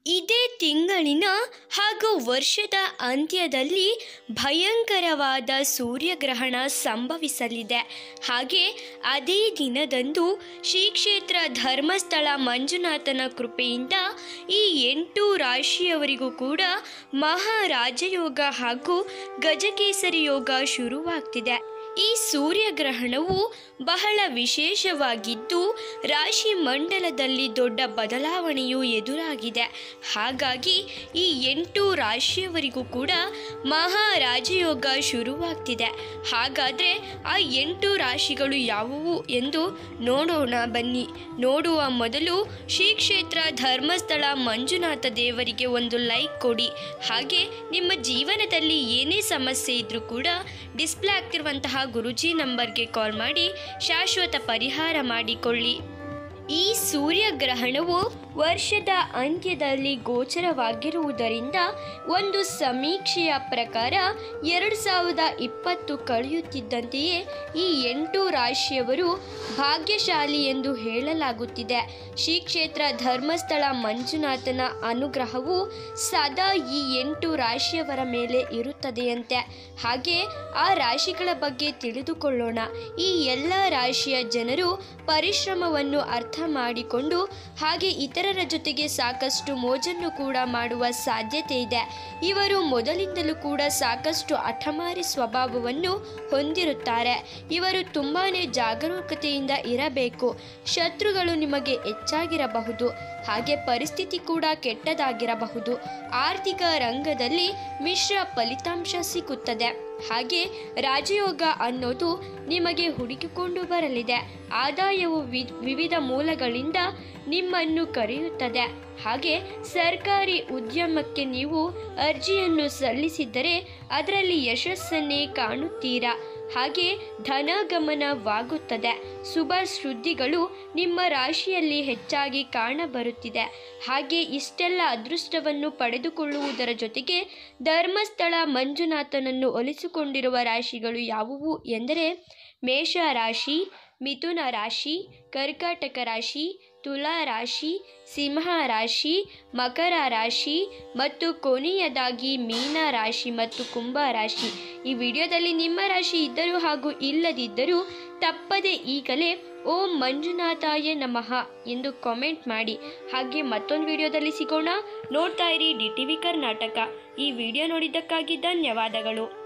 ಇದೇ ತಿಂಗಳಿನ ಹಾಗೂ ವರ್ಷದ ಅಂತ್ಯದಲ್ಲಿ ಭಯಂಕರವಾದ ಸೂರ್ಯಗ್ರಹಣ ಸಂಭವಿಸಲಿದೆ ಹಾಗೆ ಅದೇ ದಿನದಂದು ಶ್ರೀ ಕ್ಷೇತ್ರ ಧರ್ಮಸ್ಥಳ ಮಂಜುನಾಥನ ಕೃಪೆಯಿಂದ ಈ ಎಂಟು ರಾಶಿಯವರಿಗೂ ಕೂಡ ಮಹಾರಾಜಯೋಗ ಹಾಗೂ ಗಜಕೇಸರಿ ಯೋಗ ಶುರುವಾಗ್ತಿದೆ ಈ ಸೂರ್ಯಗ್ರಹಣವು ಬಹಳ ವಿಶೇಷವಾಗಿದ್ದು ರಾಶಿ ಮಂಡಲದಲ್ಲಿ ದೊಡ್ಡ ಬದಲಾವಣೆಯು ಎದುರಾಗಿದೆ ಹಾಗಾಗಿ ಈ ಎಂಟು ರಾಶಿಯವರಿಗೂ ಕೂಡ ಮಹಾರಾಜಯೋಗ ಶುರುವಾಗ್ತಿದೆ ಹಾಗಾದರೆ ಆ ಎಂಟು ರಾಶಿಗಳು ಯಾವುವು ಎಂದು ನೋಡೋಣ ಬನ್ನಿ ನೋಡುವ ಮೊದಲು ಶ್ರೀ ಕ್ಷೇತ್ರ ಧರ್ಮಸ್ಥಳ ಮಂಜುನಾಥ ದೇವರಿಗೆ ಒಂದು ಲೈಕ್ ಕೊಡಿ ಹಾಗೆ ನಿಮ್ಮ ಜೀವನದಲ್ಲಿ ಏನೇ ಸಮಸ್ಯೆ ಇದ್ರೂ ಕೂಡ ಡಿಸ್ಪ್ಲೇ ಆಗ್ತಿರುವಂತಹ ಗುರುಜಿ ನಂಬರ್ಗೆ ಕಾಲ್ ಮಾಡಿ ಶಾಶ್ವತ ಪರಿಹಾರ ಮಾಡಿಕೊಳ್ಳಿ ಈ ಸೂರ್ಯಗ್ರಹಣವು ವರ್ಷದ ಅಂತ್ಯದಲ್ಲಿ ಗೋಚರವಾಗಿರುವುದರಿಂದ ಒಂದು ಸಮೀಕ್ಷೆಯ ಪ್ರಕಾರ ಎರಡು ಸಾವಿರದ ಇಪ್ಪತ್ತು ಕಳೆಯುತ್ತಿದ್ದಂತೆಯೇ ಈ ಎಂಟು ರಾಶಿಯವರು ಭಾಗ್ಯಶಾಲಿ ಎಂದು ಹೇಳಲಾಗುತ್ತಿದೆ ಶ್ರೀ ಕ್ಷೇತ್ರ ಧರ್ಮಸ್ಥಳ ಮಂಜುನಾಥನ ಅನುಗ್ರಹವು ಸದಾ ಈ ಎಂಟು ರಾಶಿಯವರ ಮೇಲೆ ಇರುತ್ತದೆಯಂತೆ ಹಾಗೆ ಆ ರಾಶಿಗಳ ಬಗ್ಗೆ ತಿಳಿದುಕೊಳ್ಳೋಣ ಈ ಎಲ್ಲ ರಾಶಿಯ ಜನರು ಪರಿಶ್ರಮವನ್ನು ಅರ್ಥ ಮಾಡಿಕೊಂಡು ಹಾಗೆ ಇತರರ ಜೊತೆಗೆ ಸಾಕಷ್ಟು ಮೋಜನ್ನು ಕೂಡ ಮಾಡುವ ಸಾಧ್ಯತೆ ಇದೆ ಇವರು ಮೊದಲಿಂದಲೂ ಕೂಡ ಸಾಕಷ್ಟು ಹಠಮಾರಿ ಸ್ವಭಾವವನ್ನು ಹೊಂದಿರುತ್ತಾರೆ ಇವರು ತುಂಬಾನೇ ಜಾಗರೂಕತೆಯಿಂದ ಇರಬೇಕು ಶತ್ರುಗಳು ನಿಮಗೆ ಹೆಚ್ಚಾಗಿರಬಹುದು ಹಾಗೆ ಪರಿಸ್ಥಿತಿ ಕೂಡ ಕೆಟ್ಟದಾಗಿರಬಹುದು ಆರ್ಥಿಕ ರಂಗದಲ್ಲಿ ಮಿಶ್ರ ಫಲಿತಾಂಶ ಸಿಗುತ್ತದೆ ಹಾಗೆ ರಾಜಯೋಗ ಅನ್ನೋದು ನಿಮಗೆ ಹುಡುಕಿಕೊಂಡು ಬರಲಿದೆ ಆದಾಯವು ವಿ- ವಿವಿಧ ಮೂಲಗಳಿಂದ ನಿಮ್ಮನ್ನು ಕರೆಯುತ್ತದೆ ಹಾಗೆ ಸರ್ಕಾರಿ ಉದ್ಯಮಕ್ಕೆ ನೀವು ಅರ್ಜಿಯನ್ನು ಸಲ್ಲಿಸಿದ್ದರೆ ಅದರಲ್ಲಿ ಯಶಸ್ಸನ್ನೇ ಕಾಣುತ್ತೀರಾ ಹಾಗೆ ಧನಗಮನವಾಗುತ್ತದೆ ಶುಭ ಸುದ್ದಿಗಳು ನಿಮ್ಮ ರಾಶಿಯಲ್ಲಿ ಹೆಚ್ಚಾಗಿ ಕಾಣಬರುತ್ತಿದೆ ಹಾಗೆ ಇಷ್ಟೆಲ್ಲ ಅದೃಷ್ಟವನ್ನು ಪಡೆದುಕೊಳ್ಳುವುದರ ಜೊತೆಗೆ ಧರ್ಮಸ್ಥಳ ಮಂಜುನಾಥನನ್ನು ಒಲಿಸಿಕೊಂಡಿರುವ ರಾಶಿಗಳು ಯಾವುವು ಎಂದರೆ ಮೇಷ ರಾಶಿ ಮಿಥುನ ರಾಶಿ ಕರ್ಕಾಟಕ ರಾಶಿ ತುಲಾ ರಾಶಿ ಸಿಂಹ ರಾಶಿ ಮಕರ ರಾಶಿ ಮತ್ತು ಕೊನೆಯದಾಗಿ ಮೀನ ರಾಶಿ ಮತ್ತು ಕುಂಭ ರಾಶಿ ಈ ವಿಡಿಯೋದಲ್ಲಿ ನಿಮ್ಮ ರಾಶಿ ಇದ್ದರೂ ಹಾಗೂ ಇಲ್ಲದಿದ್ದರೂ ತಪ್ಪದೆ ಈಗಲೇ ಓಂ ಮಂಜುನಾಥಾಯ ನಮಃ ಎಂದು ಕಾಮೆಂಟ್ ಮಾಡಿ ಹಾಗೆ ಮತ್ತೊಂದು ವಿಡಿಯೋದಲ್ಲಿ ಸಿಗೋಣ ನೋಡ್ತಾ ಇರಿ ಡಿ ಟಿ ವಿ ಕರ್ನಾಟಕ ಈ ವಿಡಿಯೋ ನೋಡಿದ್ದಕ್ಕಾಗಿ ಧನ್ಯವಾದಗಳು